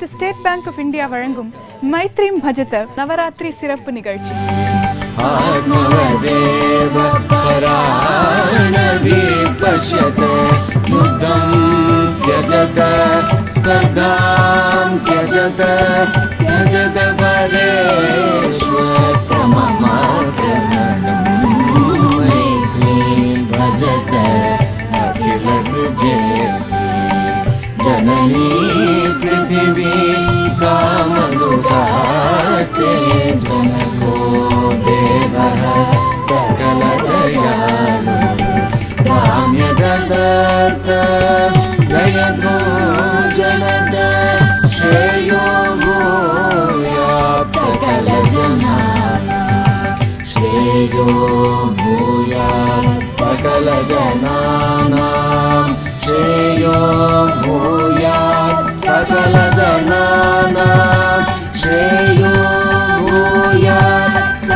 to State Bank of India வழங்கும் மைத்ரீம் பஜத நவராத்திரி சிறப்பு நிகழ்ச்சி आत्मवदेव पराणवि पश्यत युद्धं त्यजत स्पर्धां त्यजत त्यजत परेष्वक्रममाक्रमणम् मैत्रीं भजत अखिलविजयति जननी पृथिवी कामदुःखास्ते जनको देवः सकलदयालु काम्यदत्त दयद्रो जनद श्रेयो भूयात् सकलजनानां श्रेयो भूयात् सकलजनानां श्रेयो भूयात् सकलजनानां श्रेयो भूयात्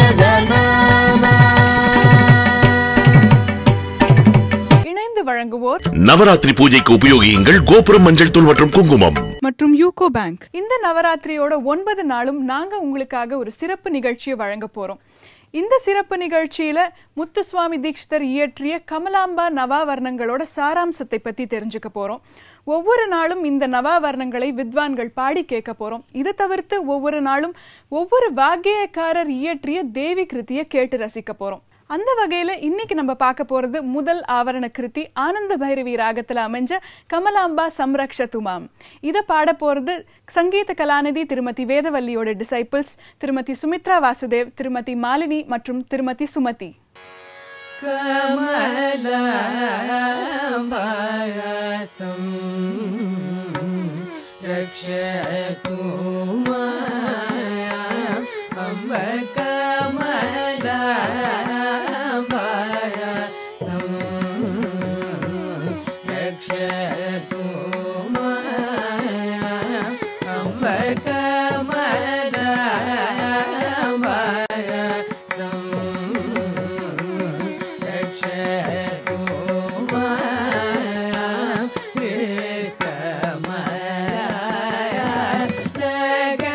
सकलजनानाम् இணைந்து வழங்குவோர் நவராத்திரி பூஜைக்கு உபயோகியுங்கள் கோபுரம் மஞ்சள் தூள் மற்றும் குங்குமம் மற்றும் யூகோ பேங்க் இந்த நவராத்திரியோட ஒன்பது நாளும் நாங்க உங்களுக்காக ஒரு சிறப்பு நிகழ்ச்சியை வழங்க போறோம் இந்த சிறப்பு நிகழ்ச்சியில முத்துசுவாமி தீட்சிதர் இயற்றிய கமலாம்பா நவாவர்ணங்களோட சாராம்சத்தை பத்தி தெரிஞ்சுக்க போறோம் ஒவ்வொரு நாளும் இந்த நவாவர்ணங்களை வித்வான்கள் பாடி கேட்க போறோம் இதை தவிர்த்து ஒவ்வொரு நாளும் ஒவ்வொரு வாக்கியக்காரர் இயற்றிய தேவி கிருதியை கேட்டு ரசிக்க போறோம் அந்த வகையில இன்னைக்கு நம்ம பார்க்க போறது முதல் ஆவரண கிருதி ஆனந்த பைரவி ராகத்துல அமைஞ்ச கமலாம்பா சம்ரக்ஷ துமாம் இதை பாட போறது சங்கீத கலாநிதி திருமதி வேதவல்லியோட டிசைபிள்ஸ் திருமதி சுமித்ரா வாசுதேவ் திருமதி மாலினி மற்றும் திருமதி சுமதி कमलाम्बायासं रक्षतु मायाम् अम्ब कमलाम्बायासं रक्षतु मायाम् अम्ब कमलाम्बायासं रक्षतु मायां हे कमलाय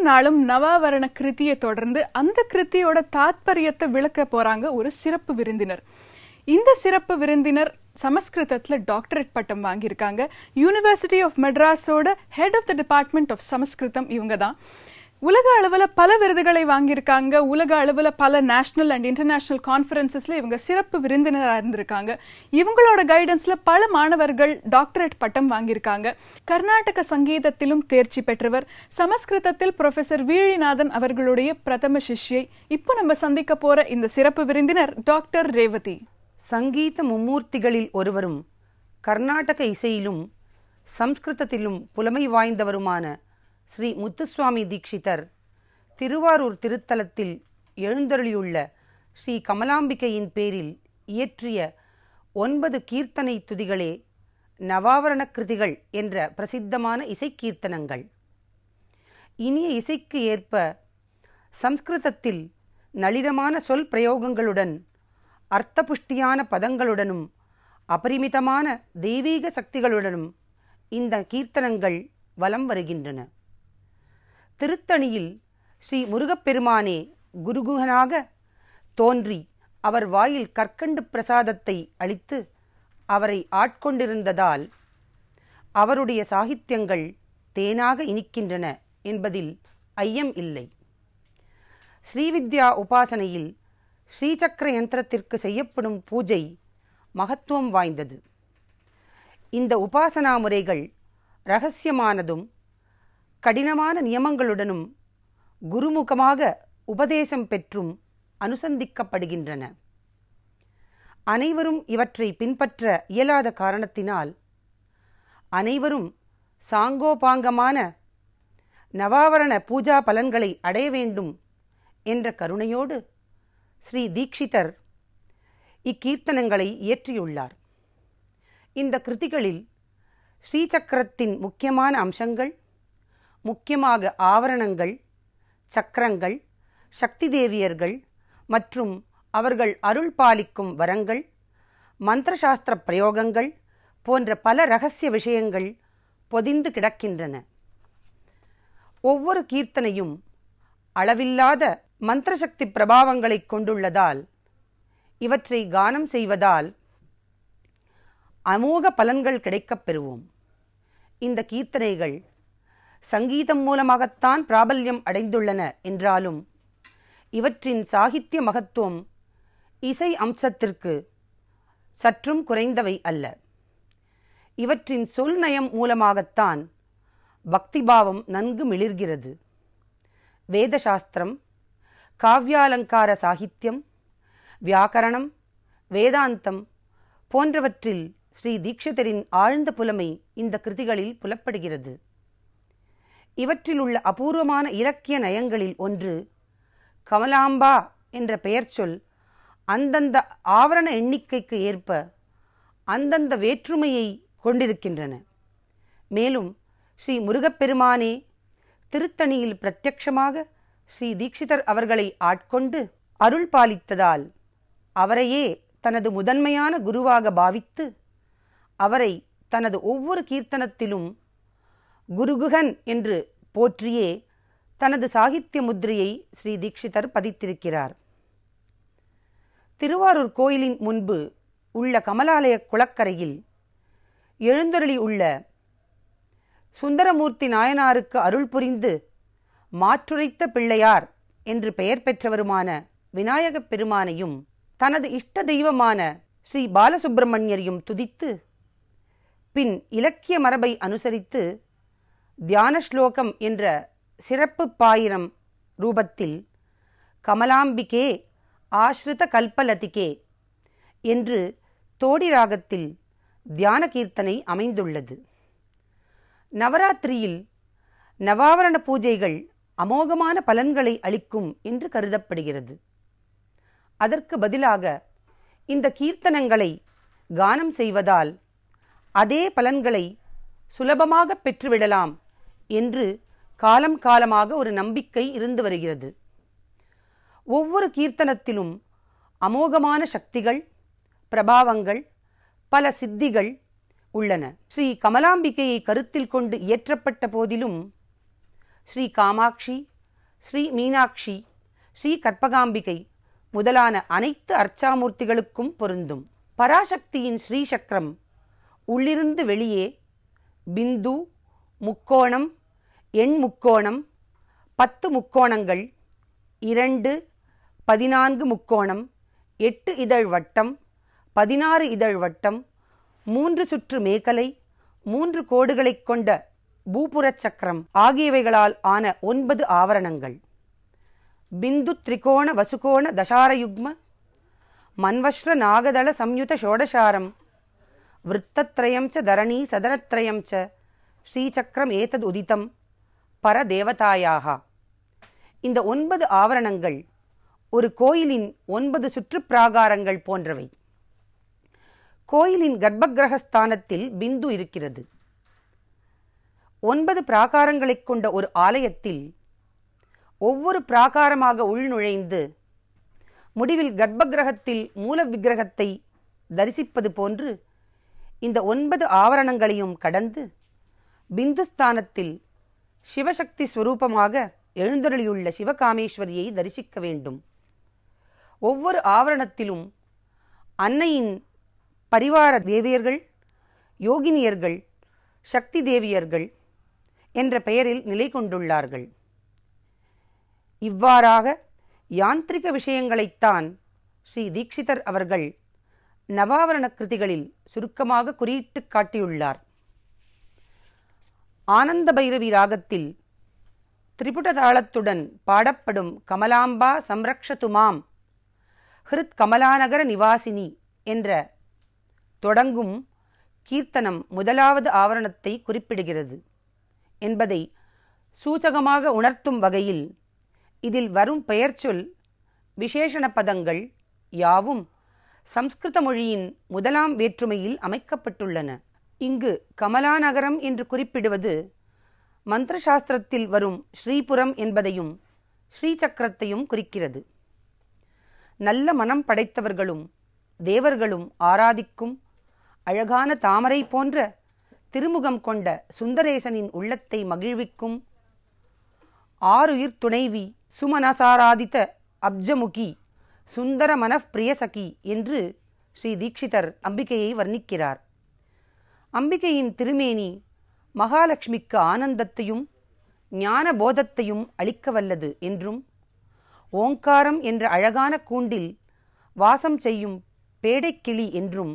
நாளும் நவாவரண கிருத்தியை தொடர்ந்து அந்த கிருத்தியோட தாத்பரியத்தை விளக்க போறாங்க ஒரு சிறப்பு விருந்தினர் இந்த சிறப்பு விருந்தினர் சமஸ்கிருதத்துல டாக்டரேட் பட்டம் வாங்கியிருக்காங்க யூனிவர்சிட்டி ஆஃப் மெட்ராஸோட head of the department of Samskritam இவங்க தான் உலக அளவில் பல விருதுகளை வாங்கியிருக்காங்க உலக அளவில் பல நேஷனல் அண்ட் இன்டர்நேஷனல் கான்ஃபரன்சஸ்ல இவங்க சிறப்பு விருந்தினராக இருந்திருக்காங்க இவங்களோட கைடன்ஸ்ல பல மாணவர்கள் டாக்டரேட் பட்டம் வாங்கியிருக்காங்க கர்நாடக சங்கீதத்திலும் தேர்ச்சி பெற்றவர் சமஸ்கிருதத்தில் ப்ரொஃபசர் வீழிநாதன் அவர்களுடைய பிரதம சிஷ்யை இப்போ நம்ம சந்திக்க போற இந்த சிறப்பு விருந்தினர் டாக்டர் ரேவதி சங்கீத மும்மூர்த்திகளில் ஒருவரும் கர்நாடக இசையிலும் சம்ஸ்கிருதத்திலும் புலமை வாய்ந்தவருமான ஸ்ரீ முத்துசுவாமி தீட்சிதர் திருவாரூர் திருத்தலத்தில் எழுந்தருளியுள்ள ஸ்ரீ கமலாம்பிகையின் பேரில் இயற்றிய ஒன்பது கீர்த்தனை துதிகளே நவாவரண கிருதிகள் என்ற பிரசித்தமான இசைக்கீர்த்தனங்கள் இனிய இசைக்கு ஏற்ப சம்ஸ்கிருதத்தில் நளினமான சொல் பிரயோகங்களுடன் அர்த்தபுஷ்டியான பதங்களுடனும் அபரிமிதமான தெய்வீக சக்திகளுடனும் இந்த கீர்த்தனங்கள் வலம் வருகின்றன திருத்தணியில் ஸ்ரீ முருகப்பெருமானே குருகுகனாக தோன்றி அவர் வாயில் கற்கண்டு பிரசாதத்தை அளித்து அவரை ஆட்கொண்டிருந்ததால் அவருடைய சாகித்யங்கள் தேனாக இனிக்கின்றன என்பதில் ஐயம் இல்லை ஸ்ரீவித்யா உபாசனையில் ஸ்ரீசக்கர யந்திரத்திற்கு செய்யப்படும் பூஜை மகத்துவம் வாய்ந்தது இந்த உபாசனா முறைகள் ரகசியமானதும் கடினமான நியமங்களுடனும் குருமுகமாக உபதேசம் பெற்றும் அனுசந்திக்கப்படுகின்றன அனைவரும் இவற்றை பின்பற்ற இயலாத காரணத்தினால் அனைவரும் சாங்கோபாங்கமான நவாவரண பூஜா பலன்களை அடைய வேண்டும் என்ற கருணையோடு ஸ்ரீ தீக்ஷிதர் இக்கீர்த்தனங்களை இயற்றியுள்ளார் இந்த கிருதிகளில் ஸ்ரீசக்கரத்தின் முக்கியமான அம்சங்கள் முக்கியமாக ஆவரணங்கள் சக்கரங்கள் சக்தி தேவியர்கள் மற்றும் அவர்கள் அருள் பாலிக்கும் வரங்கள் மந்திரசாஸ்திர பிரயோகங்கள் போன்ற பல ரகசிய விஷயங்கள் பொதிந்து கிடக்கின்றன ஒவ்வொரு கீர்த்தனையும் அளவில்லாத மந்திரசக்தி பிரபாவங்களை கொண்டுள்ளதால் இவற்றை கானம் செய்வதால் அமோக பலன்கள் கிடைக்கப் பெறுவோம் இந்த கீர்த்தனைகள் சங்கீதம் மூலமாகத்தான் பிராபல்யம் அடைந்துள்ளன என்றாலும் இவற்றின் சாகித்ய மகத்துவம் இசை அம்சத்திற்கு சற்றும் குறைந்தவை அல்ல இவற்றின் சொல் நயம் மூலமாகத்தான் பக்திபாவம் நன்கு மிளிர்கிறது வேதசாஸ்திரம் காவ்யாலங்கார சாகித்யம் வியாக்கரணம் வேதாந்தம் போன்றவற்றில் ஸ்ரீ தீட்சிதரின் ஆழ்ந்த புலமை இந்த கிருதிகளில் புலப்படுகிறது இவற்றில் உள்ள அபூர்வமான இலக்கிய நயங்களில் ஒன்று கமலாம்பா என்ற பெயர் சொல் அந்தந்த ஆவரண எண்ணிக்கைக்கு ஏற்ப அந்தந்த வேற்றுமையை கொண்டிருக்கின்றன மேலும் ஸ்ரீ முருகப்பெருமானே திருத்தணியில் பிரத்யக்ஷமாக ஸ்ரீ தீட்சிதர் அவர்களை ஆட்கொண்டு அருள் பாலித்ததால் அவரையே தனது முதன்மையான குருவாக பாவித்து அவரை தனது ஒவ்வொரு கீர்த்தனத்திலும் குருகுகன் என்று போற்றியே தனது சாகித்ய முத்திரையை ஸ்ரீ தீட்சிதர் பதித்திருக்கிறார் திருவாரூர் கோயிலின் முன்பு உள்ள கமலாலய குளக்கரையில் எழுந்தருளி உள்ள சுந்தரமூர்த்தி நாயனாருக்கு அருள் புரிந்து மாற்றுரைத்த பிள்ளையார் என்று பெயர் பெற்றவருமான விநாயகப் பெருமானையும் தனது இஷ்ட தெய்வமான ஸ்ரீ பாலசுப்பிரமணியரையும் துதித்து பின் இலக்கிய மரபை அனுசரித்து தியான ஸ்லோகம் என்ற சிறப்பு பாயிரம் ரூபத்தில் கமலாம்பிகே ஆஸ்ரித கல்பலதிகே என்று தோடி ராகத்தில் தியான கீர்த்தனை அமைந்துள்ளது நவராத்திரியில் நவாவரண பூஜைகள் அமோகமான பலன்களை அளிக்கும் என்று கருதப்படுகிறது அதற்கு பதிலாக இந்த கீர்த்தனங்களை கானம் செய்வதால் அதே பலன்களை சுலபமாக பெற்றுவிடலாம் என்று காலம் காலமாக ஒரு நம்பிக்கை இருந்து வருகிறது ஒவ்வொரு கீர்த்தனத்திலும் அமோகமான சக்திகள் பிரபாவங்கள் பல சித்திகள் உள்ளன ஸ்ரீ கமலாம்பிகையை கருத்தில் கொண்டு இயற்றப்பட்ட போதிலும் ஸ்ரீ காமாட்சி ஸ்ரீ மீனாட்சி ஸ்ரீ கற்பகாம்பிகை முதலான அனைத்து அர்ச்சாமூர்த்திகளுக்கும் பொருந்தும் பராசக்தியின் ஸ்ரீசக்கரம் உள்ளிருந்து வெளியே பிந்து முக்கோணம் எண் முக்கோணம் பத்து முக்கோணங்கள் இரண்டு பதினான்கு முக்கோணம் எட்டு இதழ் வட்டம் பதினாறு இதழ் வட்டம் மூன்று சுற்று மேகலை மூன்று கோடுகளைக் கொண்ட பூபுரச் சக்கரம் ஆகியவைகளால் ஆன ஒன்பது ஆவரணங்கள் பிந்து திரிகோண வசுகோண தசாரயுக்ம மன்வஸ்ர நாகதள சம்யுத ஷோடசாரம் விருத்தத்ரயம் ச தரணீ சதனத்ரயம் ச ஸ்ரீசக்கரம் ஏதத் உதிதம் பரதேவதாயாக இந்த ஒன்பது ஆவரணங்கள் ஒரு கோயிலின் ஒன்பது சுற்றுப்பிராகாரங்கள் போன்றவை கோயிலின் கர்ப்பகிரகஸ்தானத்தில் பிந்து இருக்கிறது ஒன்பது பிராகாரங்களைக் கொண்ட ஒரு ஆலயத்தில் ஒவ்வொரு பிராகாரமாக உள்நுழைந்து முடிவில் கர்ப்பகிரகத்தில் மூல விக்கிரகத்தை தரிசிப்பது போன்று இந்த ஒன்பது ஆவரணங்களையும் கடந்து பிந்துஸ்தானத்தில் சிவசக்தி ஸ்வரூபமாக எழுந்தருளியுள்ள சிவகாமேஸ்வரியை தரிசிக்க வேண்டும் ஒவ்வொரு ஆவரணத்திலும் அன்னையின் பரிவார தேவியர்கள் யோகினியர்கள் சக்தி தேவியர்கள் என்ற பெயரில் நிலை கொண்டுள்ளார்கள் இவ்வாறாக யாந்திரிக விஷயங்களைத்தான் ஸ்ரீ தீக்ஷிதர் அவர்கள் நவாவரண கிருதிகளில் சுருக்கமாக குறியிட்டுக் காட்டியுள்ளார் ஆனந்த பைரவி ராகத்தில் திரிபுட தாளத்துடன் பாடப்படும் கமலாம்பா சம்ரக்ஷதுமாம் ஹிருத் கமலாநகர நிவாசினி என்ற தொடங்கும் கீர்த்தனம் முதலாவது ஆவரணத்தை குறிப்பிடுகிறது என்பதை சூச்சகமாக உணர்த்தும் வகையில் இதில் வரும் பெயர்ச்சொல் விசேஷண பதங்கள் யாவும் சம்ஸ்கிருத மொழியின் முதலாம் வேற்றுமையில் அமைக்கப்பட்டுள்ளன இங்கு கமலாநகரம் என்று குறிப்பிடுவது மந்திரசாஸ்திரத்தில் வரும் ஸ்ரீபுரம் என்பதையும் ஸ்ரீசக்கரத்தையும் குறிக்கிறது நல்ல மனம் படைத்தவர்களும் தேவர்களும் ஆராதிக்கும் அழகான தாமரை போன்ற திருமுகம் கொண்ட சுந்தரேசனின் உள்ளத்தை மகிழ்விக்கும் ஆறுயிர் துணைவி சுமனசாராதித்த அப்ஜமுகி சுந்தர மனப்பிரியசகி என்று ஸ்ரீ தீக்ஷிதர் அம்பிகையை வர்ணிக்கிறார் அம்பிகையின் திருமேனி மகாலட்சுமிக்கு ஆனந்தத்தையும் ஞான போதத்தையும் அளிக்க வல்லது என்றும் ஓங்காரம் என்ற அழகான கூண்டில் வாசம் செய்யும் பேடைக்கிளி என்றும்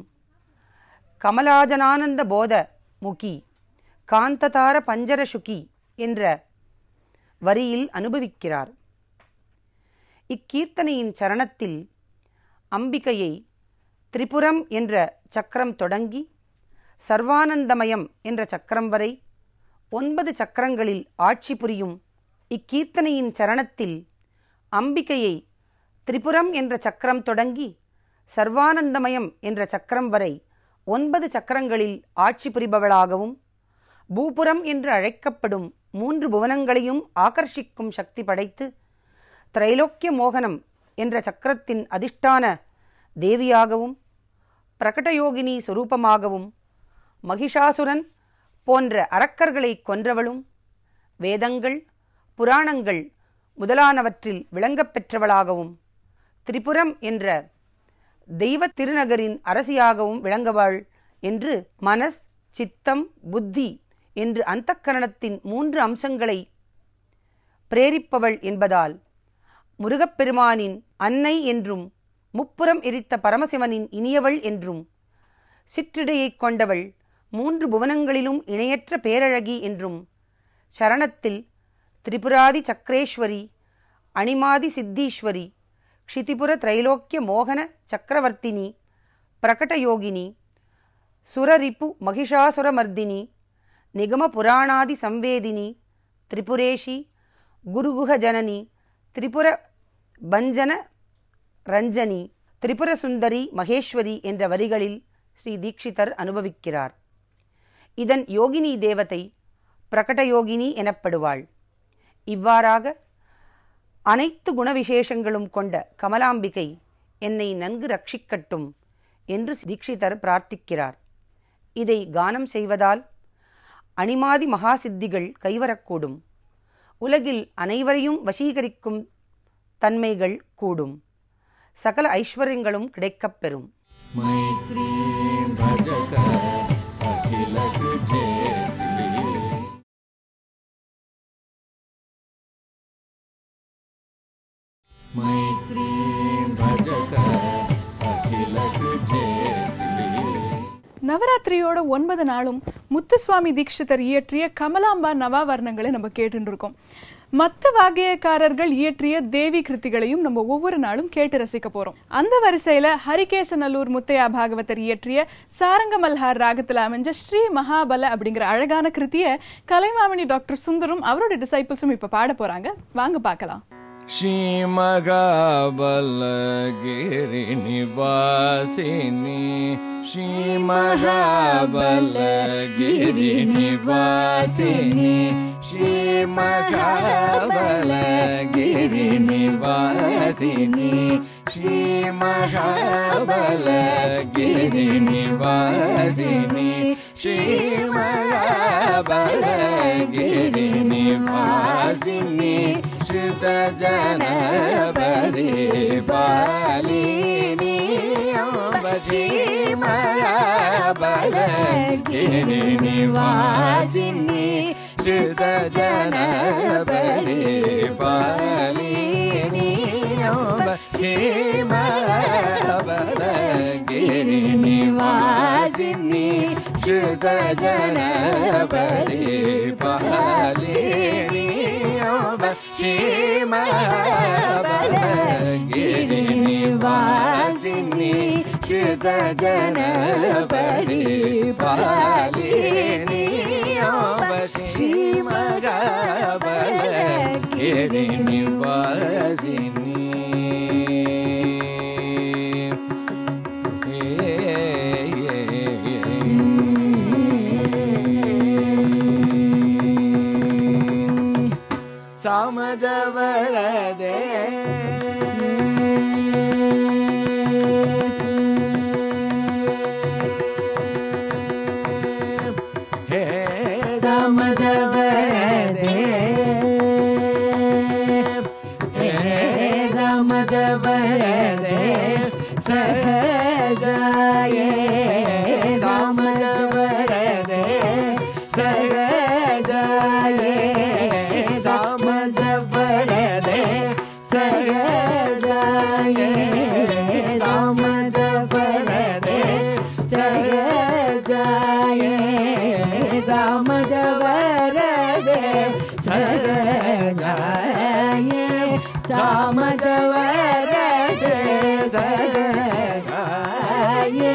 கமலாஜனானந்த போத முகி காந்ததார பஞ்சரசுகி என்ற வரியில் அனுபவிக்கிறார் இக்கீர்த்தனையின் சரணத்தில் அம்பிகையை திரிபுரம் என்ற சக்கரம் தொடங்கி சர்வானந்தமயம் என்ற சக்கரம் வரை ஒன்பது சக்கரங்களில் ஆட்சி புரியும் இக்கீர்த்தனையின் சரணத்தில் அம்பிகையை திரிபுரம் என்ற சக்கரம் தொடங்கி சர்வானந்தமயம் என்ற சக்கரம் வரை ஒன்பது சக்கரங்களில் ஆட்சி புரிபவளாகவும் பூபுரம் என்று அழைக்கப்படும் மூன்று புவனங்களையும் ஆகர்ஷிக்கும் சக்தி படைத்து திரைலோக்கிய மோகனம் என்ற சக்கரத்தின் அதிஷ்டான தேவியாகவும் பிரகடயோகினி சொரூபமாகவும் மகிஷாசுரன் போன்ற அரக்கர்களை கொன்றவளும் வேதங்கள் புராணங்கள் முதலானவற்றில் விளங்கப் பெற்றவளாகவும் திரிபுரம் என்ற தெய்வ திருநகரின் அரசியாகவும் விளங்கவாள் என்று மனஸ் சித்தம் புத்தி என்று அந்தக்கரணத்தின் மூன்று அம்சங்களை பிரேரிப்பவள் என்பதால் முருகப்பெருமானின் அன்னை என்றும் முப்புறம் எரித்த பரமசிவனின் இனியவள் என்றும் சிற்றிடையைக் கொண்டவள் மூன்று புவனங்களிலும் இணையற்ற பேரழகி என்றும் சரணத்தில் திரிபுராதி சக்கரேஸ்வரி அணிமாதி சித்தீஸ்வரி க்ஷிதிபுர திரைலோக்கிய மோகன சக்கரவர்த்தினி பிரகடயோகினி சுரரிப்பு மகிஷாசுரமர்தினி நிகம புராணாதி சம்வேதினி திரிபுரேஷி குருகுக ஜனனி திரிபுர பஞ்சன ரஞ்சனி திரிபுர சுந்தரி மகேஸ்வரி என்ற வரிகளில் ஸ்ரீ தீக்ஷிதர் அனுபவிக்கிறார் இதன் யோகினி தேவதை பிரகடயோகினி எனப்படுவாள் இவ்வாறாக அனைத்து குணவிசேஷங்களும் கொண்ட கமலாம்பிகை என்னை நன்கு ரட்சிக்கட்டும் என்று தீக்ஷிதர் பிரார்த்திக்கிறார் இதை கானம் செய்வதால் அணிமாதி மகாசித்திகள் கைவரக்கூடும் உலகில் அனைவரையும் வசீகரிக்கும் தன்மைகள் கூடும் சகல ஐஸ்வர்யங்களும் கிடைக்கப் பெறும் मैत्रीं भजत अखिलकृचेत्री मैत्रीं भजत अखिलकृचेत्री நவராத்திரியோட ஒன்பது நாளும் முத்துசுவாமி தீட்சிதர் இயற்றிய கமலாம்பா நவாவர்ணங்களை நம்ம கேட்டுட்டு இருக்கோம் மத்த வாகியக்காரர்கள் இயற்றிய தேவி கிருத்திகளையும் நம்ம ஒவ்வொரு நாளும் கேட்டு ரசிக்க போறோம் அந்த வரிசையில ஹரிகேசநல்லூர் முத்தையா பாகவதர் இயற்றிய சாரங்க மல்ஹார் ராகத்துல அமைஞ்ச ஸ்ரீ மகாபல அப்படிங்கிற அழகான கிருத்திய கலைமாமணி டாக்டர் சுந்தரும் அவரோட டிசைபிள்ஸும் இப்ப பாட போறாங்க வாங்க பார்க்கலாம் श्रीमगाबलगिरिनिवासिनि श्रीमगाबलगिरिनिवासिनि श्रीमगाबलगिरिनिवासिनि श्रीमगाबलगिरिनिवासिनि श्रीमगाबलगिरिनिवासिनि श्रुतजनपरि बालिनी अम्ब श्रीमगाबलगिरिनिवासिनि श्रुतजनपरि बालिनी अम्ब श्रीमगाबलगिरिनिवासिनि श्रुतजनपरि बालिनी अम्ब श्रीमगाबलगिरिनिवासिनि श्रुतजनपरि बालिनी अम्ब श्रीमगाबलगिरिनिवासिनि समजवरदे हे समजवरदे हे समजवरदे सहजाये समजवरदे सहजाये समजवरदे सहजाये समजवरदे सहजाये समजवरदे सहजाये समजवरदे सहजाये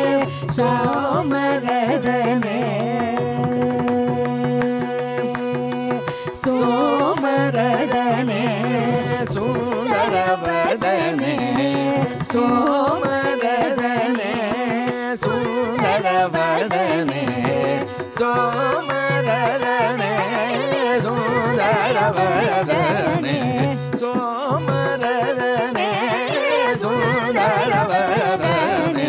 सोमरदने सोमरदने सुन्दरवदने सोमरदने सुन्दरवदने सोमरदने सुन्दरवदने सोमरदने सुन्दरवदने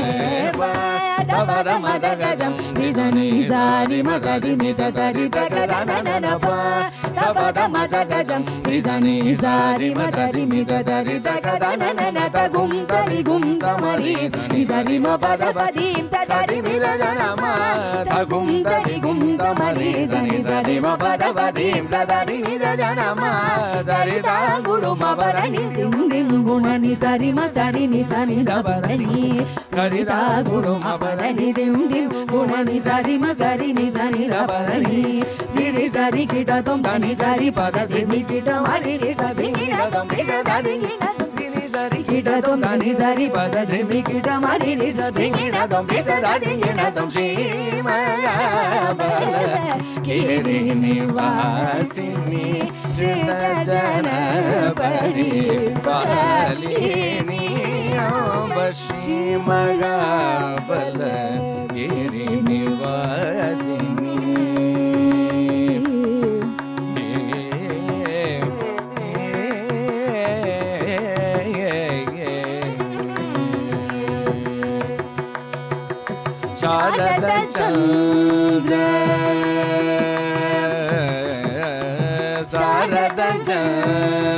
పరమదగజం నిజ నిజారి మగది మిత తరి తగరననప తపదమ జగజం నిజ నిజారి మదరి మిత తరి తగరననన తగుం తరి గుం తమరి నిజరి మ పద పదీం తరి మిద జనమ తగుం తరి గుం తమరి జని జరి మ పద పదీం తరి మిద జనమ తరి తా గుడు మ పరని దిం దిం గుణ ని సరి మ సరి ని సని దబరని కరిదా గుడు మ పరని దిం దిం గుణ ని సరి మ సరి ని సని దబరని నిరి సరి కిట తం దని సరి పద దిమి కిట మరి ని సది కిట తం ని సది కిట నిరి సరి కిట తం దని సరి పద దిమి కిట మరి ని సది కిట తం ని సది కిట తం శ్రీమయాబల గిరి నివాసిని శ్రీత జన పరిపాలిని శ్రీమగాబల గిరి నివాసిని శారద చంద్ర శారద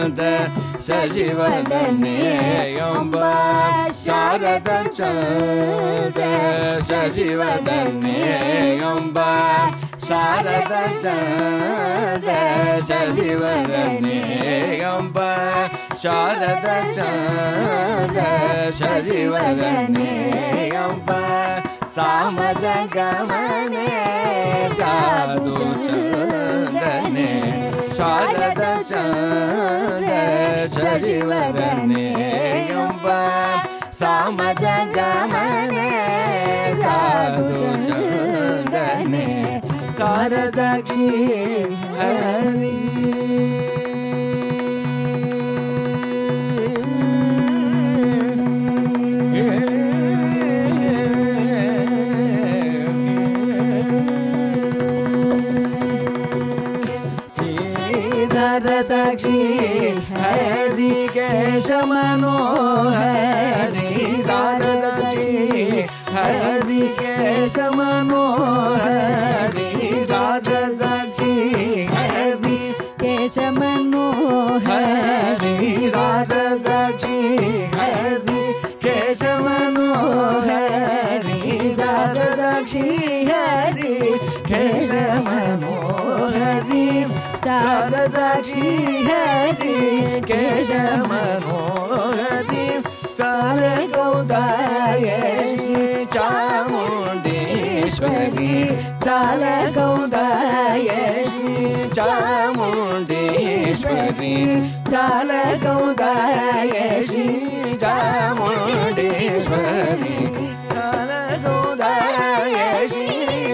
ಚಂದ ಶಶಿವದನೆ ಎಂಬ ಶಾರದ ಚಂದ ಶಶಿವದನೆ ಎಂಬ ಶಾರದ ಚಂದ ಶಶಿವದನೆ ಎಂಬ ಶಾರದ ಚಂದ ಶಶಿವದನೆ ಎಂಬ ಸಾಮ ಜಗಮನೆ ಸಾಧು ಚಂದನೆ ಶಾರದ ಚಂದ್ರ ಶಶಿವದನೆ ಎಂಬ ಸಾಮ ಜಗಮನೆ ಸಾಧು ಚಂದನೆ ಸಾರಸಾಕ್ಷಿ ಹರಿ ಸಾಕ್ಷಿ ಹರಿ ಕೇಶ ಮನೋಹರಿ ಸಾಕ್ಷಿ ಹರಿ ಕೇಶ ಮನೋಹರಿ ಸಾಕ್ಷಿ ಹರಿ ಕೇಶ ಮನೋಹರಿ ಹರಿ ಸಾಕ್ಷಿ ಹರಿ ಕೇಶ ಮನೋಹರಿ ಸಾಕ್ಷಿ ಹರಿ ಕೇಶ ಮನೋಹರಿ ಸಾಕ್ಷಿ ಹರಿ ಕೇಶ ಮನೋಹರಿ ಸಾಲ ಗೌದಾಯ ಶ್ರೀ ಚಾಮುಂಡೇಶ್ವರಿ ಚಾಲ ಗೌದಾಯ ಶ್ರೀ ಚಾಮುಂಡೇಶ್ವರಿ ಚಾಲ ಗೌದಾಯ ಶ್ರೀ ಚಾಮುಂಡೇಶ್ವರಿ ಚಾಲ ಗೌದಾಯ ಶ್ರೀ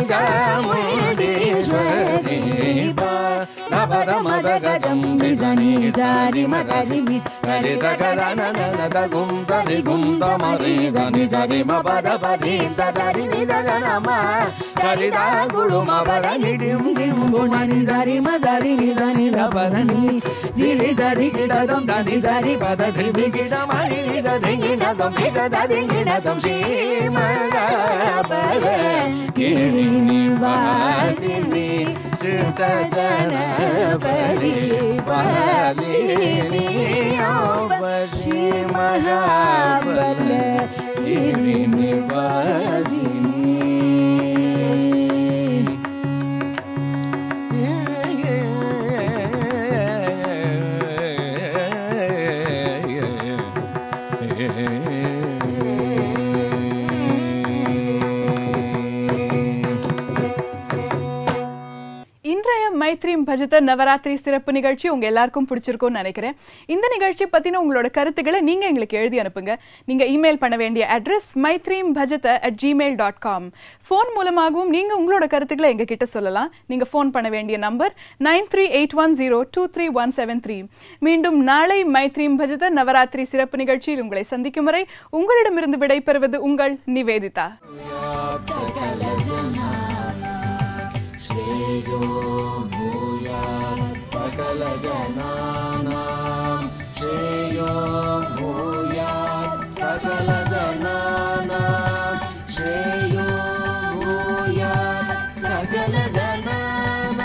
ಚಾಮುಂಡೇಶ್ವರಿ ನವರ ಮದ ಗಜಂ ಬಿಸನಿ ಸಾರಿ ಮಗರಿ ಮಿ ಹರಿ ದಗರ ನನ ಗುಂ ತರಿ ಗುಂ ತಮರಿ ಸನಿ ಸರಿ ಮ ಪದ ಪದಿ ತರಿ ನಿದ ನಮ ಹರಿ ದ ಗುಳು ಮ ಪದ ನಿಡಿಂ ಡಿಂ ಗುಣನಿ ಸರಿ ಮ ಸರಿ ನಿ ಸನಿ ದ ಪದ ನಿ ಜಿರಿ ಸರಿ ಗಿಡ ದಂ దని ಸರಿ ಪದ ಧಿಬಿ ಗಿಡ ಮರಿ ನಿ ಸದಿ ಗಿಡ ದಂ ಗಿಡ ದದಿ ಗಿಡ ದಂ ಶ್ರೀ ಮಗ ಪದ ಗಿರಿ ನಿವಾಸಿನಿ ಶ್ರುತ ಜನ ಪರಿ ಪಾಲಿನಿ ಶ್ರೀ ಮಹಾಬಲ ಗಿರಿ ನಿವಾಸಿನಿ இன்றைய மைத்ரீம் பஜத நவராத்திரி சிறப்பு நிகழ்ச்சி உங்க எல்லாருக்கும் பிடிச்சிருக்கும்னு நினைக்கிறேன் இந்த நிகழ்ச்சி பத்தின உங்களோட கருத்துக்களை நீங்க எங்களுக்கு எழுதி அனுப்புங்க நீங்க இமெயில் பண்ண வேண்டிய address Maitreem Bhajata at Gmail dot com phone மூலமாகவும் நீங்க உங்களோட கருத்துக்களை எங்க கிட்ட சொல்லலாம் நீங்க ஃபோன் பண்ண வேண்டிய number nine three eight one zero two three one seven three மீண்டும் நாளை மைத்ரீம் பஜத நவராத்திரி சிறப்பு நிகழ்ச்சியில் உங்களை சந்திக்கும் வரை உங்களிடமிருந்து விடைபெறுவது உங்கள் நிவேதிதா श्रेयो भूयात् सकलजनानां श्रेयो भूयात् सकलजनानां श्रेयो भूयात् सकलजनानाम्